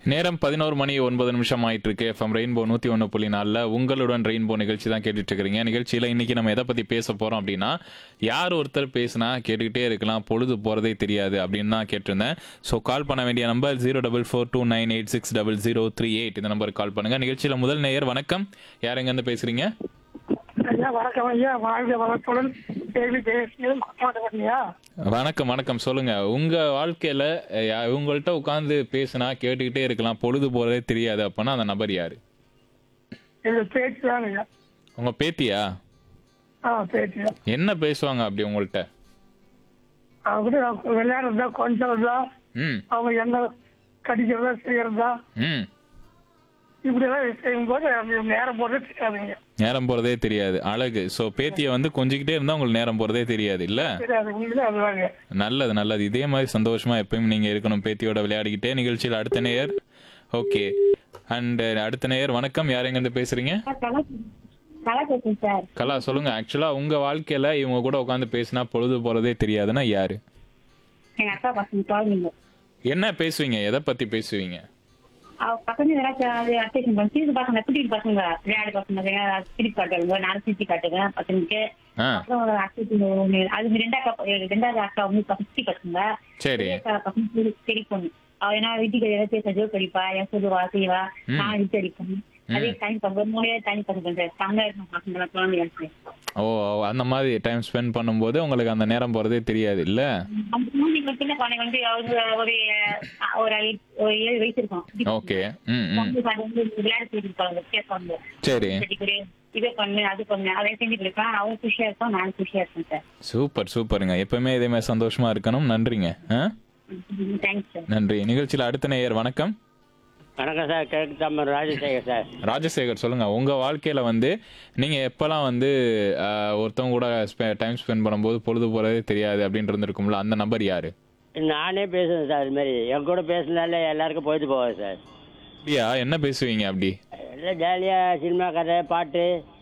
நேரம் பதினோரு மணி ஒன்பது நிமிஷம் ஆயிட்டு இருக்கு எஃப்எம் ரெயின்போ நூத்தி ஒன்று புள்ளி நாலில் உங்களுடன் ரெயின்போ நிகழ்ச்சி தான் கேட்டுட்டு இருக்கிறீங்க நிகழ்ச்சியில இன்னைக்கு நம்ம எதை பத்தி பேச போறோம் அப்படின்னா யார் ஒருத்தர் பேசினா கேட்டுக்கிட்டே இருக்கலாம் பொழுது போறதே தெரியாது அப்படின்னு தான் கேட்டிருந்தேன் ஸோ கால் பண்ண வேண்டிய number zero double four two nine eight six double zero three eight இந்த நம்பருக்கு கால் பண்ணுங்க நிகழ்ச்சியில முதல் நேயர் வணக்கம் யார் எங்கேருந்து பேசுறீங்க ஐயா வணக்கம் ஐயா வாழ்க வளத்துடன் கேள்வி பேசுகிறது மாட்டேங்கய்யா வணக்கம் வணக்கம் சொல்லுங்க உங்க வாழ்க்கையில அஹ், யா- உங்கள்ட்ட உட்காந்து பேசினா கேட்டுக்கிட்டே இருக்கலாம் பொழுது போறதே தெரியாது அப்பனா அந்த நபர் யாரு இது பேச்சு தாங்க ஐயா உங்க பேத்தியா ஆ பேச்சு தான் என்ன பேசுவாங்க அப்படி உங்கள்ட்ட அவங்க விளையாடுறதா கொஞ்சம் தான் ம் அவங்க என்ன கடிக்கிறதா செய்யறதா ம் இப்படிலாம் செய்யும்போது அது நேரம் போடுறது தெரியாதுங்க நேரம் போறதே தெரியாது அழகு ஸோ பேத்தியை வந்து கொஞ்சிக்கிட்டே இருந்தா உங்களுக்கு நேரம் போறதே தெரியாது இல்ல தெரியாது உண்மையிலே அதுதாங்க நல்லது நல்லது இதே மாதிரி சந்தோஷமா எப்பயும் நீங்க இருக்கணும் பேத்தியோட விளையாடிக்கிட்டே நிகழ்ச்சியில் அடுத்த நேயர் ஓகே அண்ட் அடுத்த நேயர் வணக்கம் யார் எங்க இருந்து பேசுறீங்க கலா கலா பேசுறேன் சார் கலா சொல்லுங்க ஆக்சுவலா உங்க வாழ்க்கையில இவங்க கூட உட்காந்து பேசினா பொழுது போறதே தெரியாதுன்னா யாரு எங்க அக்கா பசங்க குழந்தைங்க என்ன பேசுவீங்க எதை பத்தி பேசுவீங்க அவ பசங்க ஏதாச்சும் அது அட்டேஷன் பண்ணி சிரிப்பு பசங்க குட்டிக்கு பசங்க விளையாடு பசங்க விளையாடு சிரிப்பு காட்டுங்க நானும் சிரிச்சு காட்டுவேன் பசங்களுக்கு ஆ அப்புறம் ஒரு அட்டேஷன் ஒண்ணு அது ரெண்டாக்கா ரெண்டாவது அக்கா வந்து குட்டி பசங்க சரி பெரிய அக்கா பசங்க சிரி சிரி பொண்ணு அவ என்ன வீட்டுக்கு ஏதாவது பேச ஜோக் அடிப்பா என் சொல்லுவா செய்வா நான் விட்டு அடிப்பேன் அதே டைம் பண்ணுவோம் மூணே டைம் பண்ணுவேன் சார் தங்க இருக்கும் பசங்க குழந்தைங்க ஓ அந்த மாதிரி டைம் ஸ்பெண்ட் பண்ணும்போது உங்களுக்கு அந்த நேரம் போறதே தெரியாது இல்ல அந்த குழந்தைங்க சின்ன குழந்தைங்க வந்து அவங்க ஒரு அஹ், ஒரு eight- ஒரு ஏழு வயசு இருக்கும் ஓகே ம் ம் வந்து அது வந்து விளையாட போயிருப்பாங்க கேட்பாங்க சரி செடிக்குடி இதை பண்ணு அது பண்ணு அதை செஞ்சு கொடுப்பேன் அவங்க குஷியா இருப்போம் நானும் குஷியா இருப்பேன் சார் சூப்பர் சூப்பருங்க எப்பவுமே இதே மாதிரி சந்தோஷமா இருக்கணும் நன்றிங்க ஆ தேங்க்ஸ் சார் நன்றி நிகழ்ச்சியில் அடுத்த நேயர் வணக்கம் வணக்கம் சார் கிழக்கு தாமர் ராஜசேகர் சார் ராஜசேகர் சொல்லுங்க உங்க வாழ்க்கையில வந்து நீங்க எப்பெல்லாம் வந்து ஆஹ், ஒருத்தவங்க கூட டைம் ஸ்பெண்ட் பண்ணும்போது பொழுது போறதே தெரியாது அப்படின்னு இருந்திருக்கும்ல அந்த நபர் யாரு நானே பேசுவேன் சார் இது மாதிரி என் கூட பேசினாலே எல்லாருக்கும் போயிட்டு போவேன் சார் அப்படியா என்ன பேசுவீங்க அப்படி எல்லாம் ஜாலியாக சினிமா கதை பாட்டு